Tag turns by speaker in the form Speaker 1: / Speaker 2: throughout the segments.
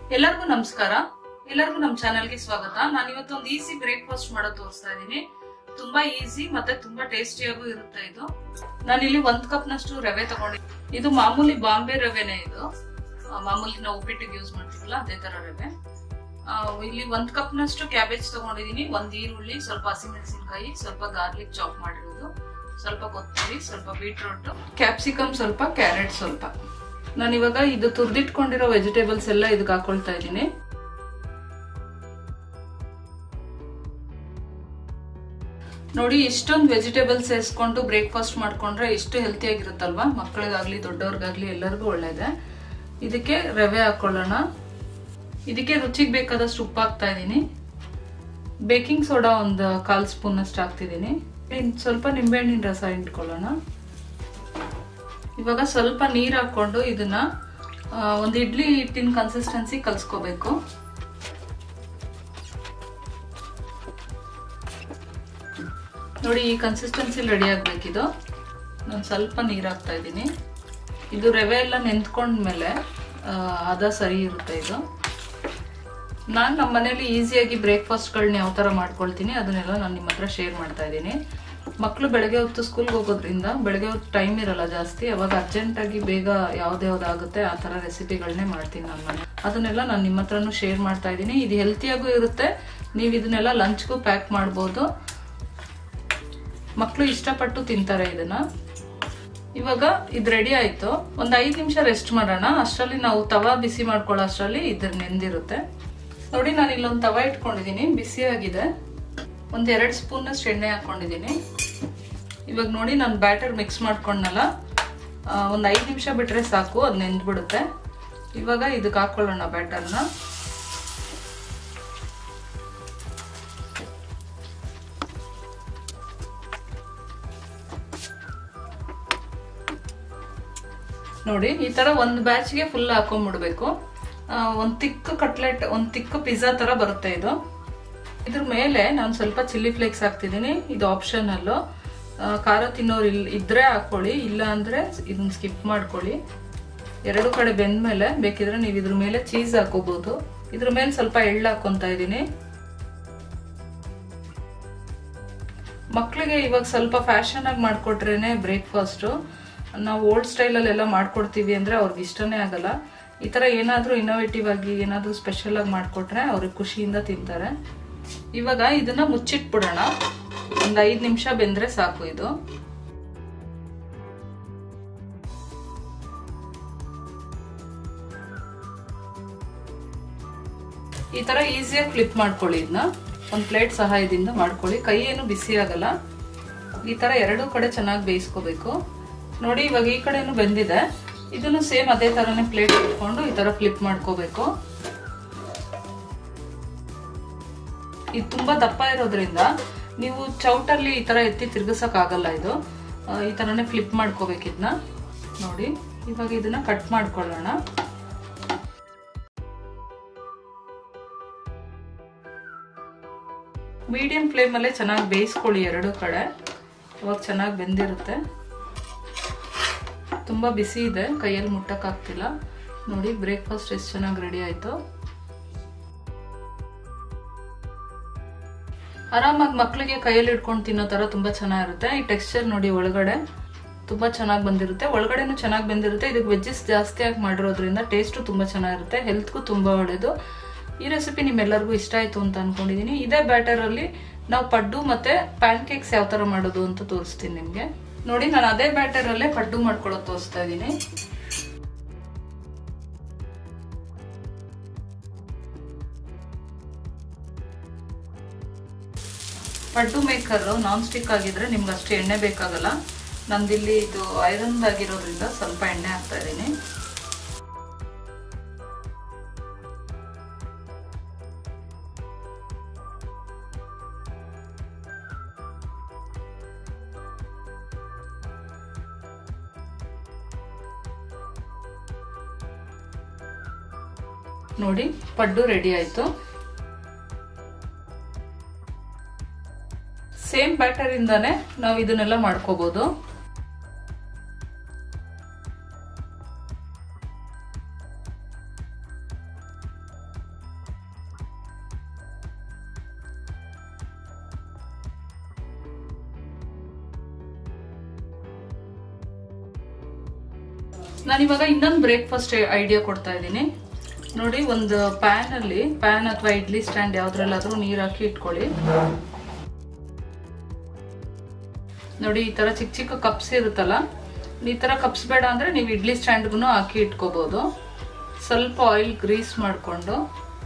Speaker 1: ಎಲ್ಲರಿಗೂ ನಮಸ್ಕಾರ ಎಲ್ಲರಿಗೂ ನಮ್ಮ ಚಾನೆಲ್ಗೆ ಸ್ವಾಗತ ನಾನು ಇವತ್ತು ಒಂದು ಈಸಿ ಬ್ರೇಕ್ಫಾಸ್ಟ್ ಮಾಡೋದು ತೋರಿಸ್ತಾ ಇದ್ದೀನಿ ತುಂಬಾ ಈಸಿ ಮತ್ತೆ ತುಂಬಾ ಟೇಸ್ಟಿಯಾಗೂ ಇರುತ್ತೆ ಇದು ನಾನಿಲ್ಲಿ ಒಂದ್ ಕಪ್ ನಷ್ಟು ರವೆ ತಗೊಂಡಿದ್ದೀನಿ ಇದು ಮಾಮೂಲಿ ಬಾಂಬೆ ರವೆನೇ ಇದು ಆ, ಮಾಮೂಲಿ ನಾವು ಉಪ್ಪಿಟ್ಟಿಗೆ ಯೂಸ್ ಮಾಡ್ತೀವಲ್ಲ ಅದೇ ತರ ರವೆ ಆ, ಇಲ್ಲಿ ಒಂದ್ ಕಪ್ ನಷ್ಟು ಕ್ಯಾಬೇಜ್ ತಗೊಂಡಿದ್ದೀನಿ ಒಂದ್ ಈರುಳ್ಳಿ ಸ್ವಲ್ಪ ಹಸಿಮೆಣಸಿನಕಾಯಿ ಸ್ವಲ್ಪ ಗಾರ್ಲಿಕ್ ಚಾಪ್ ಮಾಡಿರೋದು ಸ್ವಲ್ಪ ಕೊತ್ತಂಬರಿ ಸ್ವಲ್ಪ ಬೀಟ್ರೂಟ್ ಕ್ಯಾಪ್ಸಿಕಮ್ ಸ್ವಲ್ಪ ಕ್ಯಾರೆಟ್ ಸ್ವಲ್ಪ ನಾನು ಇವಾಗ ಇದು ತುರ್ದಿಟ್ಕೊಂಡಿರೋ ವೆಜಿಟೇಬಲ್ಸ್ ಎಲ್ಲ ಇದಕ್ಕೆ ಹಾಕೊಳ್ತಾ ಇದ್ದೀನಿ ನೋಡಿ ಇಷ್ಟೊಂದು ವೆಜಿಟೇಬಲ್ಸ್ ಸೇರಿಸ್ಕೊಂಡು ಬ್ರೇಕ್ಫಾಸ್ಟ್ ಮಾಡ್ಕೊಂಡ್ರೆ ಎಷ್ಟು ಹೆಲ್ತಿ ಆಗಿರುತ್ತಲ್ವಾ ಮಕ್ಕಳಿಗಾಗ್ಲಿ ದೊಡ್ಡವ್ರಿಗಾಗ್ಲಿ ಎಲ್ಲರಿಗೂ ಒಳ್ಳೇದೆ ಇದಕ್ಕೆ ರವೆ ಹಾಕೊಳ್ಳೋಣ ಇದಕ್ಕೆ ರುಚಿಗೆ ಬೇಕಾದಷ್ಟು ಉಪ್ಪು ಹಾಕ್ತಾ ಇದ್ದೀನಿ ಬೇಕಿಂಗ್ ಸೋಡಾ ಒಂದು ಕಾಲ್ ಸ್ಪೂನ್ ಅಷ್ಟು ಹಾಕ್ತಿದ್ದೀನಿ ಸ್ವಲ್ಪ ನಿಂಬೆಹಣ್ಣಿನ ರಸ ಇಟ್ಕೊಳ್ಳೋಣ ಇವಾಗ ಸ್ವಲ್ಪ ನೀರು ಹಾಕೊಂಡು ಇದನ್ನ ಒಂದು ಇಡ್ಲಿ ಹಿಟ್ಟಿನ ಕನ್ಸಿಸ್ಟೆನ್ಸಿ ಕಲ್ಸ್ಕೋಬೇಕು ನೋಡಿ ಈ ಕನ್ಸಿಸ್ಟೆನ್ಸಿ ರೆಡಿ ಆಗ್ಬೇಕಿದು ನಾನು ಸ್ವಲ್ಪ ನೀರು ಹಾಕ್ತಾ ಇದ್ದೀನಿ ಇದು ರವೆ ಎಲ್ಲ ನೆಂತ್ಕೊಂಡ್ಮೇಲೆ ಅದ ಸರಿ ಇರುತ್ತೆ ಇದು ನಾನು ನಮ್ಮ ಮನೇಲಿ ಈಸಿಯಾಗಿ ಬ್ರೇಕ್ಫಾಸ್ಟ್ಗಳನ್ನ ಯಾವ ಥರ ಮಾಡ್ಕೊಳ್ತೀನಿ ಅದನ್ನೆಲ್ಲ ನಾನು ನಿಮ್ಮ ಹತ್ರ ಶೇರ್ ಮಾಡ್ತಾ ಇದ್ದೀನಿ ಮಕ್ಕಳು ಬೆಳಗ್ಗೆ ಹೊತ್ತು ಸ್ಕೂಲ್ಗೆ ಹೋಗೋದ್ರಿಂದ ಬೆಳಗ್ಗೆ ಹೊತ್ತು ಟೈಮ್ ಇರಲ್ಲ ಜಾಸ್ತಿ ಅವಾಗ ಅರ್ಜೆಂಟಾಗಿ ಬೇಗ ಯಾವ್ದು ಆಗುತ್ತೆ ಆ ಥರ ರೆಸಿಪಿಗಳನ್ನೇ ಮಾಡ್ತೀನಿ ನನ್ನ ಮನೆ ಅದನ್ನೆಲ್ಲ ನಾನು ನಿಮ್ಮ ಹತ್ರನೂ ಶೇರ್ ಮಾಡ್ತಾ ಇದ್ದೀನಿ ಇದು ಹೆಲ್ತಿಯಾಗೂ ಇರುತ್ತೆ ನೀವು ಇದನ್ನೆಲ್ಲ ಲಂಚ್ಗೂ ಪ್ಯಾಕ್ ಮಾಡ್ಬೋದು ಮಕ್ಕಳು ಇಷ್ಟಪಟ್ಟು ತಿಂತಾರೆ ಇದನ್ನ ಇವಾಗ ಇದು ರೆಡಿ ಆಯ್ತು ಒಂದು ಐದು ನಿಮಿಷ ರೆಸ್ಟ್ ಮಾಡೋಣ ಅಷ್ಟರಲ್ಲಿ ನಾವು ತವಾ ಬಿಸಿ ಮಾಡ್ಕೊಳ್ಳೋ ಅಷ್ಟರಲ್ಲಿ ಇದ್ರ ನೆಂದಿರುತ್ತೆ ನೋಡಿ ನಾನು ಇಲ್ಲೊಂದು ತವಾ ಇಟ್ಕೊಂಡಿದ್ದೀನಿ ಬಿಸಿ ಆಗಿದೆ ಒಂದು ಎರಡು ಸ್ಪೂನಷ್ಟು ಎಣ್ಣೆ ಹಾಕೊಂಡಿದ್ದೀನಿ ಇವಾಗ ನೋಡಿ ನಾನು ಬ್ಯಾಟರ್ ಮಿಕ್ಸ್ ಮಾಡ್ಕೊಂಡಲ್ಲ ಒಂದು ಐದು ನಿಮಿಷ ಬಿಟ್ಟರೆ ಸಾಕು ಅದು ನೆಂದ್ಬಿಡುತ್ತೆ ಇವಾಗ ಇದಕ್ಕೆ ಹಾಕೊಳ್ಳೋಣ ಬ್ಯಾಟರ್ನ ನೋಡಿ ಈ ತರ ಒಂದು ಬ್ಯಾಚ್ಗೆ ಫುಲ್ ಹಾಕೊಂಡ್ಬಿಡ್ಬೇಕು ಒಂದು ತಿಕ್ಕ ಕಟ್ಲೆಟ್ ಒಂದು ತಿಕ್ಕ ಪಿಜ್ಜಾ ತರ ಬರುತ್ತೆ ಇದು ಇದ್ರ ಮೇಲೆ ನಾನು ಸ್ವಲ್ಪ ಚಿಲ್ಲಿ ಫ್ಲೇಕ್ಸ್ ಹಾಕ್ತಿದ್ದೀನಿ ಇದು ಆಪ್ಷನಲ್ಲು ಖಾರ ತಿನ್ನೋರು ಇಲ್ಲಿ ಇದ್ರೆ ಹಾಕೊಳ್ಳಿ ಇಲ್ಲ ಅಂದ್ರೆ ಇದನ್ನ ಸ್ಕಿಪ್ ಮಾಡ್ಕೊಳ್ಳಿ ಎರಡು ಕಡೆ ಬೆಂದ್ಮೇಲೆ ಬೇಕಿದ್ರೆ ನೀವು ಇದ್ರ ಮೇಲೆ ಚೀಸ್ ಹಾಕೋಬಹುದು ಇದ್ರ ಮೇಲೆ ಸ್ವಲ್ಪ ಎಳ್ಳು ಹಾಕೊಂತ ಇದ್ದೀನಿ ಮಕ್ಕಳಿಗೆ ಇವಾಗ ಸ್ವಲ್ಪ ಫ್ಯಾಷನ್ ಆಗಿ ಮಾಡ್ಕೊಟ್ರೇನೆ ಬ್ರೇಕ್ಫಾಸ್ಟು ನಾವು ಓಲ್ಡ್ ಸ್ಟೈಲಲ್ಲೆಲ್ಲ ಮಾಡ್ಕೊಡ್ತೀವಿ ಅಂದರೆ ಅವ್ರಿಗೆ ಇಷ್ಟನೇ ಆಗಲ್ಲ ಈ ಥರ ಏನಾದರೂ ಇನೋವೇಟಿವ್ ಆಗಿ ಏನಾದರೂ ಸ್ಪೆಷಲ್ ಆಗಿ ಮಾಡಿಕೊಟ್ರೆ ಅವ್ರಿಗೆ ಖುಷಿಯಿಂದ ತಿಂತಾರೆ ಇವಾಗ ಇದನ್ನ ಮುಚ್ಚಿಟ್ಬಿಡೋಣ ಒಂದು ಐದು ನಿಮಿಷ ಬೆಂದರೆ ಸಾಕು ಇದು ಈ ಥರ ಈಸಿಯಾಗಿ ಫ್ಲಿಪ್ ಮಾಡ್ಕೊಳ್ಳಿ ಇದನ್ನ ಒಂದು ಪ್ಲೇಟ್ ಸಹಾಯದಿಂದ ಮಾಡ್ಕೊಳ್ಳಿ ಕೈ ಏನು ಬಿಸಿ ಆಗಲ್ಲ ಈ ಥರ ಎರಡೂ ಕಡೆ ಚೆನ್ನಾಗಿ ಬೇಯಿಸ್ಕೋಬೇಕು ನೋಡಿ ಇವಾಗ ಈ ಕಡೆನೂ ಬೆಂದಿದೆ ಇದನ್ನು ಸೇಮ್ ಅದೇ ತರನೇ ಪ್ಲೇಟ್ ಇಟ್ಕೊಂಡು ಈ ತರ ಫ್ಲಿಪ್ ಮಾಡ್ಕೋಬೇಕು ಇದು ತುಂಬಾ ದಪ್ಪ ಇರೋದ್ರಿಂದ ನೀವು ಚೌಟಲ್ಲಿ ಈ ತರ ಎತ್ತಿ ತಿರ್ಗಿಸಕ್ ಆಗಲ್ಲ ಇದು ಈ ತರನೇ ಫ್ಲಿಪ್ ಮಾಡ್ಕೋಬೇಕು ಇದನ್ನ ನೋಡಿ ಇವಾಗ ಇದನ್ನ ಕಟ್ ಮಾಡ್ಕೊಳ್ಳೋಣ ಮೀಡಿಯಂ ಫ್ಲೇಮಲ್ಲೇ ಚೆನ್ನಾಗಿ ಬೇಯಿಸ್ಕೊಳ್ಳಿ ಎರಡು ಕಡೆ ಅವಾಗ ಚೆನ್ನಾಗಿ ಬೆಂದಿರುತ್ತೆ ತುಂಬ ಬಿಸಿ ಇದೆ ಕೈಯಲ್ಲಿ ಮುಟ್ಟಕ್ಕಾಗ್ತಿಲ್ಲ ನೋಡಿ ಬ್ರೇಕ್ಫಾಸ್ಟ್ ಎಷ್ಟು ಚೆನ್ನಾಗಿ ರೆಡಿ ಆಯಿತು ಆರಾಮಾಗಿ ಮಕ್ಕಳಿಗೆ ಕೈಯಲ್ಲಿ ಇಟ್ಕೊಂಡು ತಿನ್ನೋ ಥರ ತುಂಬ ಚೆನ್ನಾಗಿರುತ್ತೆ ಈ ಟೆಕ್ಸ್ಚರ್ ನೋಡಿ ಒಳಗಡೆ ತುಂಬ ಚೆನ್ನಾಗಿ ಬಂದಿರುತ್ತೆ ಒಳಗಡೆನೂ ಚೆನ್ನಾಗಿ ಬಂದಿರುತ್ತೆ ಇದಕ್ಕೆ ವೆಜ್ಜಸ್ ಜಾಸ್ತಿ ಆಗಿ ಮಾಡಿರೋದ್ರಿಂದ ಟೇಸ್ಟು ತುಂಬ ಚೆನ್ನಾಗಿರುತ್ತೆ ಹೆಲ್ತ್ಗೂ ತುಂಬ ಒಳ್ಳೆಯದು ಈ ರೆಸಿಪಿ ನಿಮ್ಮೆಲ್ಲರಿಗೂ ಇಷ್ಟ ಆಯಿತು ಅಂತ ಅನ್ಕೊಂಡಿದ್ದೀನಿ ಇದೇ ಬ್ಯಾಟರಲ್ಲಿ ನಾವು ಪಡ್ಡು ಮತ್ತು ಪ್ಯಾನ್ ಕೇಕ್ಸ್ ಯಾವ ಥರ ಮಾಡೋದು ಅಂತ ತೋರಿಸ್ತೀನಿ ನಿಮಗೆ ನೋಡಿ ನಾನು ಅದೇ ಬ್ಯಾಟರ್ ಅಲ್ಲೇ ಪಡ್ಡು ಮಾಡ್ಕೊಳ್ಳೋದು ತೋರಿಸ್ತಾ ಇದ್ದೀನಿ ಪಡ್ಡು ಮೇಕರ್ ನಾನ್ ಸ್ಟಿಕ್ ಆಗಿದ್ರೆ ನಿಮ್ಗೆ ಅಷ್ಟು ಎಣ್ಣೆ ಬೇಕಾಗಲ್ಲ ನಂದಿಲ್ಲಿ ಇದು ಐರನ್ ಆಗಿರೋದ್ರಿಂದ ಸ್ವಲ್ಪ ಎಣ್ಣೆ ಹಾಕ್ತಾ ಇದ್ದೀನಿ ನೋಡಿ ಪಡ್ಡು ರೆಡಿ ಆಯ್ತು ಸೇಮ್ ಬ್ಯಾಟರ್ ಇಂದಾನೆ ನಾವು ಇದನ್ನೆಲ್ಲ ಮಾಡ್ಕೋಬಹುದು ನಾನಿವಾಗ ಇನ್ನೊಂದು ಬ್ರೇಕ್ಫಾಸ್ಟ್ ಐಡಿಯಾ ಕೊಡ್ತಾ ಇದ್ದೀನಿ ನೋಡಿ ಒಂದು ಪ್ಯಾನ್ ಅಲ್ಲಿ ಪ್ಯಾನ್ ಅಥವಾ ಇಡ್ಲಿ ಸ್ಟ್ಯಾಂಡ್ ಯಾವ್ದ್ರಲ್ಲಾದ್ರೂ ನೀರ್ ಹಾಕಿ ಇಟ್ಕೊಳ್ಳಿ ನೋಡಿ ಈ ತರ ಚಿಕ್ಕ ಚಿಕ್ಕ ಕಪ್ಸ್ ಇರುತ್ತಲ್ಲ ಈ ತರ ಕಪ್ಸ್ ಬೇಡ ಅಂದ್ರೆ ನೀವು ಇಡ್ಲಿ ಸ್ಟ್ಯಾಂಡ್ಗೂ ಹಾಕಿ ಇಟ್ಕೋಬಹುದು ಸ್ವಲ್ಪ ಆಯಿಲ್ ಗ್ರೀಸ್ ಮಾಡಿಕೊಂಡು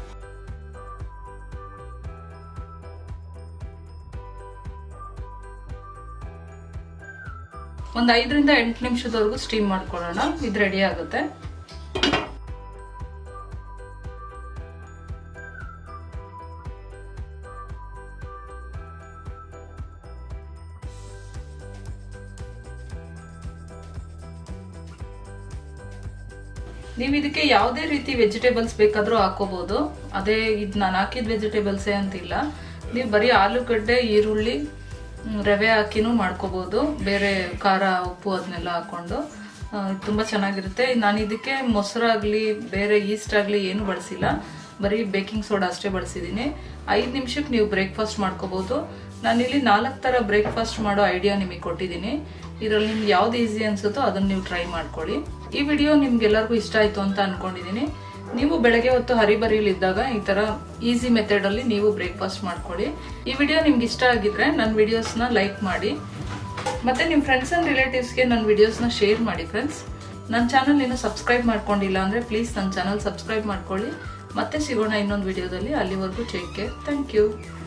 Speaker 1: ಒಂದು ಐದರಿಂದ ಎಂಟು ನಿಮಿಷದವರೆಗೂ ಸ್ಟೀಮ್ ಮಾಡ್ಕೊಳ್ಳೋಣ ಇದು ರೆಡಿ ಆಗುತ್ತೆ ನೀವು ಇದಕ್ಕೆ ಯಾವುದೇ ರೀತಿ ವೆಜಿಟೇಬಲ್ಸ್ ಬೇಕಾದ್ರೂ ಹಾಕೋಬಹುದು ಅದೇ ಇದು ನಾನು ಹಾಕಿದ ವೆಜಿಟೇಬಲ್ಸೇ ಅಂತಿಲ್ಲ ನೀವು ಬರೀ ಆಲೂಗಡ್ಡೆ ಈರುಳ್ಳಿ ಹ್ಮ್, ರವೆ ಹಾಕಿನೂ ಮಾಡ್ಕೋಬಹುದು ಬೇರೆ ಖಾರ ಉಪ್ಪು ಅದನ್ನೆಲ್ಲ ಹಾಕೊಂಡು ಆ, ಇದು ತುಂಬಾ ಚೆನ್ನಾಗಿರುತ್ತೆ ನಾನು ಇದಕ್ಕೆ ಮೊಸರಾಗ್ಲಿ ಬೇರೆ ಈಸ್ಟ್ ಆಗಲಿ ಏನು ಬಳಸಿಲ್ಲ ಬರೀ ಬೇಕಿಂಗ್ ಸೋಡಾ ಅಷ್ಟೇ ಬಳಸಿದ್ದೀನಿ ಐದು ನಿಮಿಷಕ್ಕೆ ನೀವು ಬ್ರೇಕ್ಫಾಸ್ಟ್ ಮಾಡ್ಕೋಬಹುದು ನಾನಿಲ್ಲಿ ನಾಲ್ಕು ಥರ ಬ್ರೇಕ್ಫಾಸ್ಟ್ ಮಾಡೋ ಐಡಿಯಾ ನಿಮಗೆ ಕೊಟ್ಟಿದ್ದೀನಿ ಇದರಲ್ಲಿ ನಿಮ್ಗೆ ಯಾವ್ದು ಈಸಿ ಅನ್ಸುತ್ತೋ ಅದನ್ನ ನೀವು ಟ್ರೈ ಮಾಡ್ಕೊಳ್ಳಿ ಈ ವಿಡಿಯೋ ನಿಮ್ಗೆಲ್ಲರಿಗೂ ಇಷ್ಟ ಆಯ್ತು ಅಂತ ಅನ್ಕೊಂಡಿದ್ದೀನಿ ನೀವು ಬೆಳಗ್ಗೆ ಹೊತ್ತು ಹರಿಬರಿಲಿದ್ದಾಗ ಈ ತರ ಈಸಿ ಮೆಥಡ್ ಅಲ್ಲಿ ನೀವು ಬ್ರೇಕ್ಫಾಸ್ಟ್ ಮಾಡ್ಕೊಳ್ಳಿ ಈ ವಿಡಿಯೋ ನಿಮ್ಗೆ ಇಷ್ಟ ಆಗಿದ್ರೆ ನನ್ನ ವಿಡಿಯೋಸ್ನ ಲೈಕ್ ಮಾಡಿ ಮತ್ತೆ ನಿಮ್ಮ ಫ್ರೆಂಡ್ಸ್ ಅಂಡ್ ರಿಲೇಟಿವ್ಸ್ಗೆ ನನ್ನ ವಿಡಿಯೋಸ್ನ ಶೇರ್ ಮಾಡಿ ಫ್ರೆಂಡ್ಸ್ ನನ್ನ ಚಾನಲ್ ಇನ್ನೂ ಸಬ್ಸ್ಕ್ರೈಬ್ ಮಾಡ್ಕೊಂಡಿಲ್ಲ ಅಂದ್ರೆ ಪ್ಲೀಸ್ ನನ್ನ ಚಾನಲ್ ಸಬ್ಸ್ಕ್ರೈಬ್ ಮಾಡ್ಕೊಳ್ಳಿ ಮತ್ತೆ ಸಿಗೋಣ ಇನ್ನೊಂದು ವಿಡಿಯೋದಲ್ಲಿ ಅಲ್ಲಿವರೆಗೂ ಟೇಕ್ ಕೇರ್ ಥ್ಯಾಂಕ್ ಯು